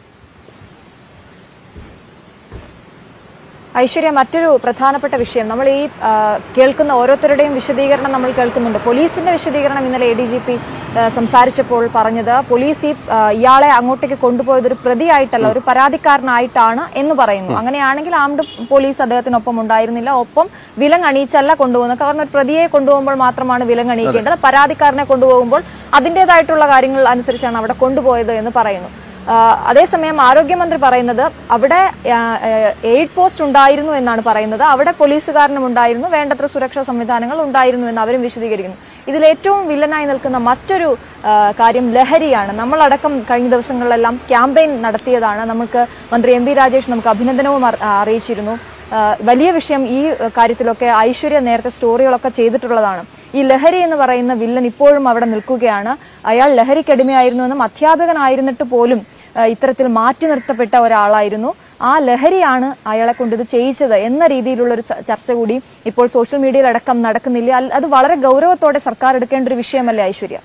ഐശ്വര്യ മറ്റൊരു പ്രധാനപ്പെട്ട വിഷയം നമ്മൾ ഈ ആ, കേൾക്കുന്ന ഓരോരുത്തരുടെയും വിശദീകരണം നമ്മൾ കേൾക്കുന്നുണ്ട് പോലീസിന്റെ വിശദീകരണം ഇന്നലെ എ ഡി ജി പി സംസാരിച്ചപ്പോൾ പറഞ്ഞത് പോലീസ് ഈ ആ, ഇയാളെ അങ്ങോട്ടേക്ക് കൊണ്ടുപോയത് ഒരു പ്രതിയായിട്ടല്ല ഒരു പരാതിക്കാരനായിട്ടാണ് എന്ന് പറയുന്നു അങ്ങനെയാണെങ്കിൽ ആംഡ് പോലീസ് അദ്ദേഹത്തിനൊപ്പം ഉണ്ടായിരുന്നില്ല ഒപ്പം വിലങ്ങണിയിച്ചല്ല കൊണ്ടുപോകുന്നത് കാരണം ഒരു പ്രതിയെ കൊണ്ടുപോകുമ്പോൾ മാത്രമാണ് വിലങ്ങണിയിക്കേണ്ടത് പരാതിക്കാരനെ കൊണ്ടുപോകുമ്പോൾ അതിൻ്റെതായിട്ടുള്ള കാര്യങ്ങൾ അനുസരിച്ചാണ് അവിടെ കൊണ്ടുപോയത് എന്ന് പറയുന്നു ആഹ് അതേസമയം ആരോഗ്യമന്ത്രി പറയുന്നത് അവിടെ ആഹ് ഏഹ് എയ്ഡ് പോസ്റ്റ് ഉണ്ടായിരുന്നു എന്നാണ് പറയുന്നത് അവിടെ പോലീസുകാരനും ഉണ്ടായിരുന്നു വേണ്ടത്ര സുരക്ഷാ സംവിധാനങ്ങൾ ഉണ്ടായിരുന്നു എന്ന് അവരും വിശദീകരിക്കുന്നു ഇതിൽ ഏറ്റവും വില്ലനായി നിൽക്കുന്ന മറ്റൊരു ആ, കാര്യം ലഹരിയാണ് നമ്മളടക്കം കഴിഞ്ഞ ദിവസങ്ങളിലെല്ലാം ക്യാമ്പയിൻ നടത്തിയതാണ് നമുക്ക് മന്ത്രി എം വി രാജേഷ് നമുക്ക് അഭിനന്ദനവും അറി- അറിയിച്ചിരുന്നു ആ, വലിയ വിഷയം ഈ കാര്യത്തിലൊക്കെ ഐശ്വര്യ നേരത്തെ സ്റ്റോറികളൊക്കെ ചെയ്തിട്ടുള്ളതാണ് ഈ ലഹരി എന്ന് പറയുന്ന വില്ലൻ ഇപ്പോഴും അവിടെ നിൽക്കുകയാണ് അയാൾ ലഹരിക്കടിമയായിരുന്നുവെന്നും അധ്യാപകനായിരുന്നിട്ട് പോലും ആ, ഇത്തരത്തിൽ മാറ്റി നിർത്തപ്പെട്ട ഒരാളായിരുന്നു ആ ലഹരിയാണ് അയാളെ കൊണ്ട് ഇത് ചെയ്യിച്ചത് എന്ന രീതിയിലുള്ള ഒരു ച- ചർച്ച കൂടി ഇപ്പോൾ സോഷ്യൽ മീഡിയയിലടക്കം നടക്കുന്നില്ല അൽ- അത് വളരെ ഗൗരവത്തോടെ സർക്കാർ എടുക്കേണ്ട ഒരു വിഷയമല്ലേ ഐശ്വര്യ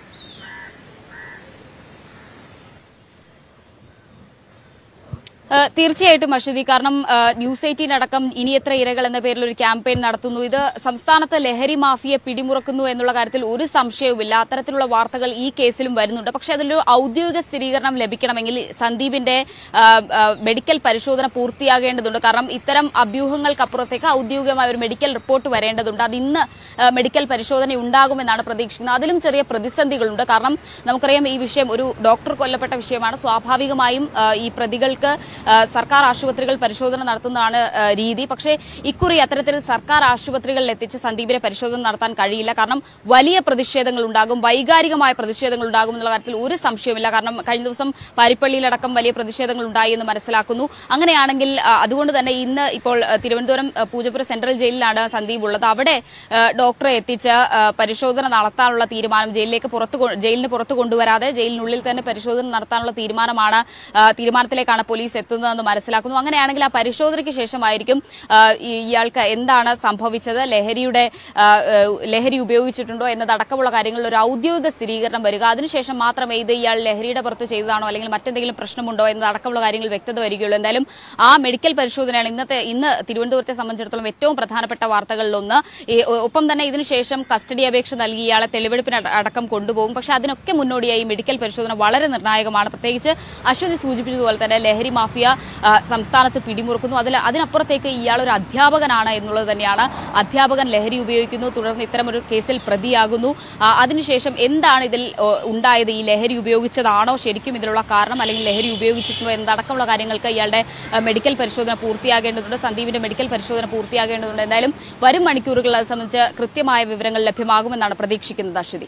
ഏഹ് തീർച്ചയായിട്ടും അശ്വതി കാരണം ഏഹ് ന്യൂസ് എയ്റ്റീൻ അടക്കം ഇനി എത്ര ഇരകൾ എന്ന പേരിൽ ഒരു ക്യാമ്പയിൻ നടത്തുന്നു ഇത് സംസ്ഥാനത്ത് ലഹരി മാഫിയെ പിടിമുറക്കുന്നു എന്നുള്ള കാര്യത്തിൽ ഒരു സംശയവുമില്ല അത്തരത്തിലുള്ള വാർത്തകൾ ഈ കേസിലും വരുന്നുണ്ട് പക്ഷേ അതിലൊരു ഔദ്യോഗിക സ്ഥിരീകരണം ലഭിക്കണമെങ്കിൽ സന്ദീപിന്റെ ഏഹ്, ഏഹ്, മെഡിക്കൽ പരിശോധന പൂർത്തിയാകേണ്ടതുണ്ട് കാരണം ഇത്തരം അഭ്യൂഹങ്ങൾക്കപ്പുറത്തേക്ക് ഔദ്യോഗികമായ ഒരു മെഡിക്കൽ റിപ്പോർട്ട് വരേണ്ടതുണ്ട് അത് ഇന്ന് ഏഹ്, മെഡിക്കൽ പരിശോധന ഉണ്ടാകുമെന്നാണ് പ്രതീക്ഷിക്കുന്നത് അതിലും ചെറിയ പ്രതിസന്ധികളുണ്ട് കാരണം നമുക്കറിയാം ഈ വിഷയം ഒരു ഡോക്ടർ കൊല്ലപ്പെട്ട വിഷയമാണ് സ്വാഭാവികമായും ഏഹ്, ഈ പ്രതികൾക്ക് ഏഹ്, സർക്കാർ ആശുപത്രികൾ പരിശോധന നടത്തുന്നതാണ് ഏഹ്, രീതി പക്ഷേ ഇക്കുറി അത്തരത്തിൽ സർക്കാർ ആശുപത്രികളിൽ എത്തിച്ച് സന്ദീപിനെ പരിശോധന നടത്താൻ കഴിയില്ല കാരണം വലിയ പ്രതിഷേധങ്ങൾ ഉണ്ടാകും വൈകാരികമായ പ്രതിഷേധങ്ങൾ ഉണ്ടാകും എന്നുള്ള കാര്യത്തിൽ ഒരു സംശയവുമില്ല കാരണം കഴിഞ്ഞ ദിവസം പാരിപ്പള്ളിയിലടക്കം വലിയ പ്രതിഷേധങ്ങൾ ഉണ്ടായി എന്ന് മനസ്സിലാക്കുന്നു അങ്ങനെയാണെങ്കിൽ ആ, അതുകൊണ്ട് തന്നെ ഇന്ന് ഇപ്പോൾ ആ, തിരുവനന്തപുരം ആ, പൂജപ്പുര സെൻട്രൽ ജയിലിലാണ് സന്ദീപ് ഉള്ളത് അവിടെ ആ, ഡോക്ടറെ എത്തിച്ച് ആ, പരിശോധന നടത്താനുള്ള തീരുമാനം ജയിലിലേക്ക് പുറത്ത് കൊ- ജയിലിന് പുറത്ത് കൊണ്ടുവരാതെ ജയിലിനുള്ളിൽ തന്നെ പരിശോധന നടത്താനുള്ള തീരുമാനമാണ് ആ, തീരുമാനത്തിലേക്കാണ് പോലീസ് എത്തുന്നതെന്ന് മനസ്സിലാക്കുന്നു അങ്ങനെയാണെങ്കിൽ ആ പരിശോധനയ്ക്ക് ശേഷമായിരിക്കും ആ, ഈ- ഇയാൾക്ക് എന്താണ് സംഭവിച്ചത് ലഹരിയുടെ ആ, ആ, ലഹരി ഉപയോഗിച്ചിട്ടുണ്ടോ എന്നതടക്കമുള്ള കാര്യങ്ങളിൽ ഒരു ഔദ്യോഗിക സ്ഥിരീകരണം വരിക അതിനുശേഷം മാത്രമേ ഇത് ഇയാൾ ലഹരിയുടെ പുറത്ത് ചെയ്തതാണോ അല്ലെങ്കിൽ മറ്റെന്തെങ്കിലും പ്രശ്നമുണ്ടോ എന്നതടക്കമുള്ള കാര്യങ്ങൾ വ്യക്തത വരികയുള്ളൂ എന്തായാലും ആ മെഡിക്കൽ പരിശോധനയാണ് ഇന്നത്തെ ഇന്ന് തിരുവനന്തപുരത്തെ സംബന്ധിച്ചിടത്തോളം ഏറ്റവും പ്രധാനപ്പെട്ട വാർത്തകളിലൊന്ന് ഈ ഒ- ഒപ്പം തന്നെ ഇതിനുശേഷം കസ്റ്റഡി അപേക്ഷ നൽകി ഇയാളെ തെളിവെടുപ്പിന് അട- അടക്കം കൊണ്ടുപോകും പക്ഷേ അതിനൊക്കെ മുന്നോടിയായി മെഡിക്കൽ പരിശോധന വളരെ നിർണായകമാണ് പ്രത്യേകിച്ച് അശ്വതി സൂചിപ്പിച്ചതുപോലെ തന്നെ ലഹരി മാഫിയ ആ, സംസ്ഥാനത്ത് പിടിമുറുക്കുന്നു അതിൽ അതിനപ്പുറത്തേക്ക് ഇയാൾ ഒരു അധ്യാപകനാണ് എന്നുള്ളത് തന്നെയാണ് അധ്യാപകൻ ലഹരി ഉപയോഗിക്കുന്നു തുടർന്ന് ഇത്തരമൊരു കേസിൽ പ്രതിയാകുന്നു ആ, അതിനുശേഷം എന്താണ് ഇതിൽ ഓ, ഉണ്ടായത് ഈ ലഹരി ഉപയോഗിച്ചതാണോ ശരിക്കും ഇതിലുള്ള കാരണം അല്ലെങ്കിൽ ലഹരി ഉപയോഗിച്ചിട്ടുണ്ടോ എന്നതടക്കമുള്ള കാര്യങ്ങൾക്ക് ഇയാളുടെ ആ, മെഡിക്കൽ പരിശോധന പൂർത്തിയാകേണ്ടതുണ്ട് സന്ദീപിന്റെ മെഡിക്കൽ പരിശോധന പൂർത്തിയാകേണ്ടതുണ്ട് എന്തായാലും വരും മണിക്കൂറുകൾ അത് സംബന്ധിച്ച് കൃത്യമായ വിവരങ്ങൾ ലഭ്യമാകുമെന്നാണ് പ്രതീക്ഷിക്കുന്നത് അശ്വതി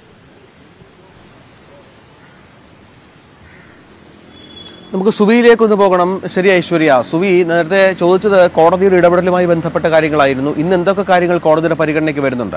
നമുക്ക് സുവിയിലേക്ക് ഒന്ന് പോകണം ശരി ഐശ്വര്യ സുവി നേരത്തെ ചോദിച്ചത് കോടതിയുടെ ഇടപെടലുമായി ബന്ധപ്പെട്ട കാര്യങ്ങളായിരുന്നു ഇന്ന് എന്തൊക്കെ കാര്യങ്ങൾ കോടതിയുടെ പരിഗണനയ്ക്ക് വരുന്നുണ്ട്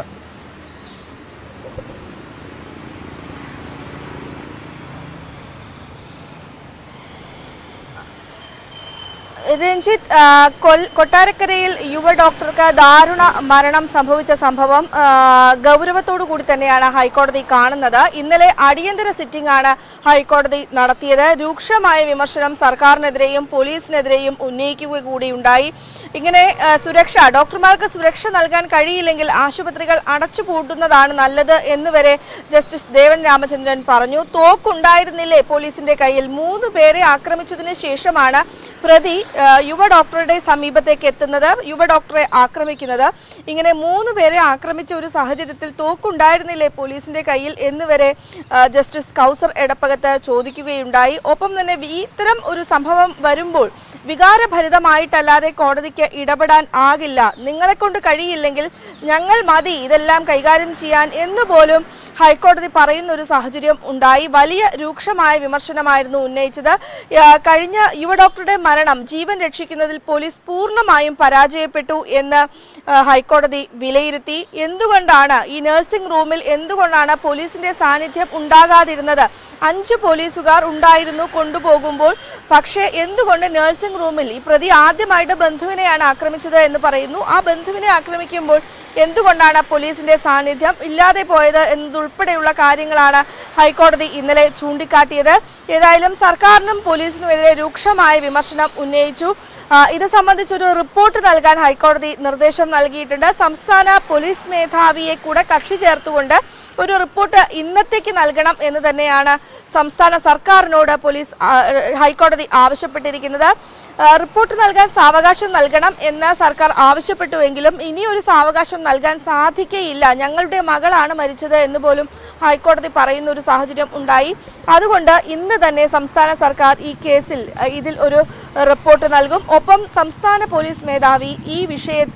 രഞ്ജിത്ത് ആ, കൊൽ- കൊട്ടാരക്കരയിൽ യുവ ഡോക്ടർക്ക് ദാരുണ മരണം സംഭവിച്ച സംഭവം ആ, ഗൗരവത്തോടു കൂടി തന്നെയാണ് ഹൈക്കോടതി കാണുന്നത് ഇന്നലെ അടിയന്തര സിറ്റിംഗ് ആണ് ഹൈക്കോടതി നടത്തിയത് രൂക്ഷമായ വിമർശനം സർക്കാരിനെതിരെയും പോലീസിനെതിരെയും ഉന്നയിക്കുക കൂടിയുണ്ടായി ഇങ്ങനെ ആ, സുരക്ഷ ഡോക്ടർമാർക്ക് സുരക്ഷ നൽകാൻ കഴിയില്ലെങ്കിൽ ആശുപത്രികൾ അടച്ചുപൂട്ടുന്നതാണ് നല്ലത് എന്നുവരെ ജസ്റ്റിസ് ദേവൻ രാമചന്ദ്രൻ പറഞ്ഞു തോക്കുണ്ടായിരുന്നില്ലേ പോലീസിന്റെ കയ്യിൽ മൂന്ന് പേരെ ആക്രമിച്ചതിന് ശേഷമാണ് പ്രതി ആ, യുവ ഡോക്ടറുടെ സമീപത്തേക്ക് എത്തുന്നത് യുവ ഡോക്ടറെ ആക്രമിക്കുന്നത് ഇങ്ങനെ മൂന്ന് പേരെ ആക്രമിച്ച ഒരു സാഹചര്യത്തിൽ തോക്കുണ്ടായിരുന്നില്ലേ പോലീസിന്റെ കയ്യിൽ എന്നുവരെ ആ, ജസ്റ്റിസ് കൗസർ എടപ്പകത്ത് ചോദിക്കുകയുണ്ടായി ഒപ്പം തന്നെ ഈ ഇത്തരം ഒരു സംഭവം വരുമ്പോൾ വികാരഭരിതമായിട്ടല്ലാതെ കോടതിക്ക് ഇടപെടാൻ ആകില്ല നിങ്ങളെ കൊണ്ട് കഴിയില്ലെങ്കിൽ ഞങ്ങൾ മതി ഇതെല്ലാം കൈകാര്യം ചെയ്യാൻ എന്ന് പോലും ഹൈക്കോടതി പറയുന്ന ഒരു സാഹചര്യം ഉണ്ടായി വലിയ രൂക്ഷമായ വിമർശനമായിരുന്നു ഉന്നയിച്ചത് ആ, കഴിഞ്ഞ യുവ ഡോക്ടറുടെ മരണം ജീവൻ രക്ഷിക്കുന്നതിൽ പോലീസ് പൂർണ്ണമായും പരാജയപ്പെട്ടു എന്ന് ആ, ഹൈക്കോടതി വിലയിരുത്തി എന്തുകൊണ്ടാണ് ഈ നഴ്സിംഗ് റൂമിൽ എന്തുകൊണ്ടാണ് പോലീസിന്റെ സാന്നിധ്യം ഉണ്ടാകാതിരുന്നത് അഞ്ച് പോലീസുകാർ ഉണ്ടായിരുന്നു കൊണ്ടുപോകുമ്പോൾ പക്ഷേ എന്തുകൊണ്ട് നഴ്സിംഗ് റൂമിൽ ഈ പ്രതി ആദ്യമായിട്ട് ബന്ധുവിനെയാണ് ആക്രമിച്ചത് എന്ന് പറയുന്നു ആ ബന്ധുവിനെ ആക്രമിക്കുമ്പോൾ എന്തുകൊണ്ടാണ് പോലീസിന്റെ സാന്നിധ്യം ഇല്ലാതെ പോയത് എന്നതുൾപ്പെടെയുള്ള കാര്യങ്ങളാണ് ഹൈക്കോടതി ഇന്നലെ ചൂണ്ടിക്കാട്ടിയത് ഏതായാലും സർക്കാരിനും പോലീസിനുമെതിരെ രൂക്ഷമായ വിമർശനം ഉന്നയിച്ചു ആ, ഇത് സംബന്ധിച്ചൊരു റിപ്പോർട്ട് നൽകാൻ ഹൈക്കോടതി നിർദ്ദേശം നൽകിയിട്ടുണ്ട് സംസ്ഥാന പോലീസ് മേധാവിയെ കൂടെ കക്ഷി ചേർത്തുകൊണ്ട് ഒരു റിപ്പോർട്ട് ഇന്നത്തേക്ക് നൽകണം എന്ന് തന്നെയാണ് സംസ്ഥാന സർക്കാരിനോട് പോലീസ് ആ, ഹൈക്കോടതി ആവശ്യപ്പെട്ടിരിക്കുന്നത് ആ, റിപ്പോർട്ട് നൽകാൻ സാവകാശം നൽകണം എന്ന് സർക്കാർ ആവശ്യപ്പെട്ടുവെങ്കിലും ഇനിയൊരു സാവകാശം നൽകാൻ സാധിക്കയില്ല ഞങ്ങളുടെ മകളാണ് മരിച്ചത് എന്ന് പോലും ഹൈക്കോടതി പറയുന്ന ഒരു സാഹചര്യം ഉണ്ടായി അതുകൊണ്ട് ഇന്ന് തന്നെ സംസ്ഥാന സർക്കാർ ഈ കേസിൽ ആ, ഇതിൽ ഒരു റിപ്പോർട്ട് നൽകും ഒപ്പം സംസ്ഥാന പോലീസ് മേധാവി ഈ വിഷയത്തിൽ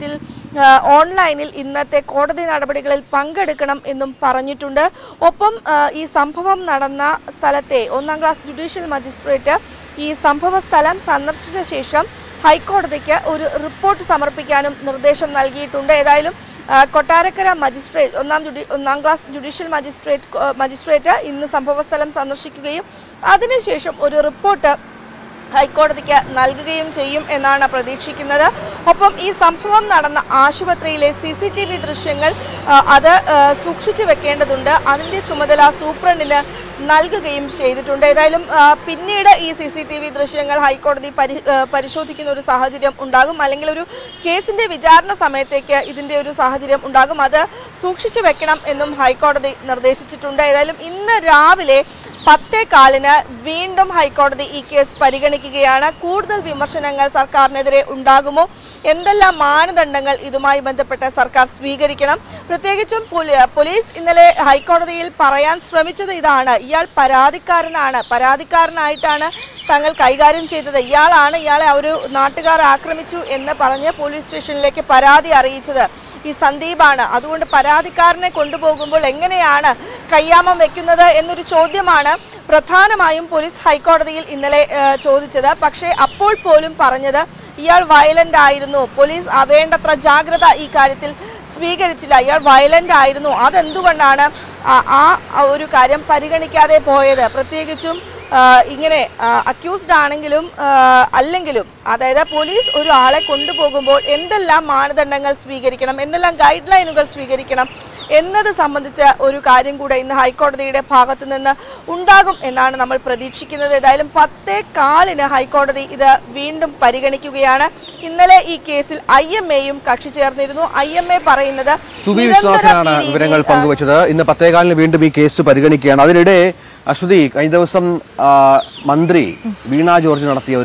ആ, ഓൺലൈനിൽ ഇന്നത്തെ കോടതി നടപടികളിൽ പങ്കെടുക്കണം എന്നും പറഞ്ഞിട്ടുണ്ട് ഒപ്പം ആ, ഈ സംഭവം നടന്ന സ്ഥലത്തെ ഒന്നാം ക്ലാസ് ജുഡീഷ്യൽ മജിസ്ട്രേറ്റ് ഈ സംഭവ സ്ഥലം സന്ദർശിച്ച ശേഷം ഹൈക്കോടതിക്ക് ഒരു റിപ്പോർട്ട് സമർപ്പിക്കാനും നിർദ്ദേശം നൽകിയിട്ടുണ്ട് ഏതായാലും ആ, കൊട്ടാരക്കര മജിസ്ട്രേറ്റ് ഒന്നാം ജുഡി ഒന്നാം ക്ലാസ് ജുഡീഷ്യൽ മജിസ്ട്രേറ്റ് ആ, മജിസ്ട്രേറ്റ് ഇന്ന് സംഭവസ്ഥലം സന്ദർശിക്കുകയും അതിനുശേഷം ഒരു റിപ്പോർട്ട് ഹൈക്കോടതിക്ക് നൽകുകയും ചെയ്യും എന്നാണ് പ്രതീക്ഷിക്കുന്നത് ഒപ്പം ഈ സംഭവം നടന്ന ആശുപത്രിയിലെ സി സി ടി വി ദൃശ്യങ്ങൾ ആ, അത് ആ, സൂക്ഷിച്ചു വെക്കേണ്ടതുണ്ട് അതിൻ്റെ ചുമതല സൂപ്രണ്ടിന് നൽകുകയും ചെയ്തിട്ടുണ്ട് ഏതായാലും ആ, പിന്നീട് ഈ സി സി ടി വി ദൃശ്യങ്ങൾ ഹൈക്കോടതി പരി ആ, പരിശോധിക്കുന്ന ഒരു സാഹചര്യം ഉണ്ടാകും അല്ലെങ്കിൽ ഒരു കേസിന്റെ വിചാരണ സമയത്തേക്ക് ഇതിന്റെ ഒരു സാഹചര്യം ഉണ്ടാകും അത് സൂക്ഷിച്ചു വെക്കണം എന്നും ഹൈക്കോടതി നിർദ്ദേശിച്ചിട്ടുണ്ട് ഏതായാലും ഇന്ന് രാവിലെ പത്തേ കാലിന് വീണ്ടും ഹൈക്കോടതി ഈ കേസ് പരിഗണിക്കുകയാണ് കൂടുതൽ വിമർശനങ്ങൾ സർക്കാരിനെതിരെ ഉണ്ടാകുമോ എന്തെല്ലാം മാനദണ്ഡങ്ങൾ ഇതുമായി ബന്ധപ്പെട്ട് സർക്കാർ സ്വീകരിക്കണം പ്രത്യേകിച്ചും പോലീ- പോലീസ് ഇന്നലെ ഹൈക്കോടതിയിൽ പറയാൻ ശ്രമിച്ചത് ഇതാണ് ഇയാൾ പരാതിക്കാരനാണ് പരാതിക്കാരനായിട്ടാണ് തങ്ങൾ കൈകാര്യം ചെയ്തത് ഇയാളാണ് ഇയാളെ ആ ഒരു നാട്ടുകാർ ആക്രമിച്ചു എന്ന് പറഞ്ഞ് പോലീസ് സ്റ്റേഷനിലേക്ക് പരാതി അറിയിച്ചത് ഈ സന്ദീപാണ് അതുകൊണ്ട് പരാതിക്കാരനെ കൊണ്ടുപോകുമ്പോൾ എങ്ങനെയാണ് കയ്യാമം വെക്കുന്നത് എന്നൊരു ചോദ്യമാണ് പ്രധാനമായും പോലീസ് ഹൈക്കോടതിയിൽ ഇന്നലെ ഏഹ്, ചോദിച്ചത് പക്ഷേ അപ്പോൾ പോലും പറഞ്ഞത് ഇയാൾ വയലന്റ് ആയിരുന്നു പോലീസ് ആ വേണ്ടത്ര ജാഗ്രത ഈ കാര്യത്തിൽ സ്വീകരിച്ചില്ല ഇയാൾ വയലന്റ് ആയിരുന്നു അതെന്തുകൊണ്ടാണ് ആ- ആ ഒരു കാര്യം പരിഗണിക്കാതെ പോയത് പ്രത്യേകിച്ചും ആ, ഇങ്ങനെ അക്യൂസ്ഡ് ആണെങ്കിലും ആ, അല്ലെങ്കിലും അതായത് പോലീസ് ഒരു ആളെ കൊണ്ടുപോകുമ്പോൾ എന്തെല്ലാം മാനദണ്ഡങ്ങൾ സ്വീകരിക്കണം എന്തെല്ലാം ഗൈഡ് ലൈനുകൾ സ്വീകരിക്കണം എന്നത് സംബന്ധിച്ച ഒരു കാര്യം കൂടെ ഇന്ന് ഹൈക്കോടതിയുടെ ഭാഗത്തു നിന്ന് ഉണ്ടാകും എന്നാണ് നമ്മൾ പ്രതീക്ഷിക്കുന്നത് ഏതായാലും പത്തേ കാലിന് ഹൈക്കോടതി ഇത് വീണ്ടും പരിഗണിക്കുകയാണ് ഇന്നലെ ഈ കേസിൽ ഐ എം എയും കക്ഷി ചേർന്നിരുന്നു ഐ എം എ പറയുന്നത് സുബി നിരന്തരം വിശ്വനാഥനാണ് ഈ രീതിയിൽ, വിവരങ്ങൾ ആ, പങ്കുവച്ചത് ഇന്ന് പത്തേകാലിന് വീണ്ടും ഈ കേസ് പരിഗണിക്കുകയാണ് അതിനിടെ അശ്വതി കഴിഞ്ഞ ദിവസം ആ, മന്ത്രി വീണ ജോർജ് നടത്തിയ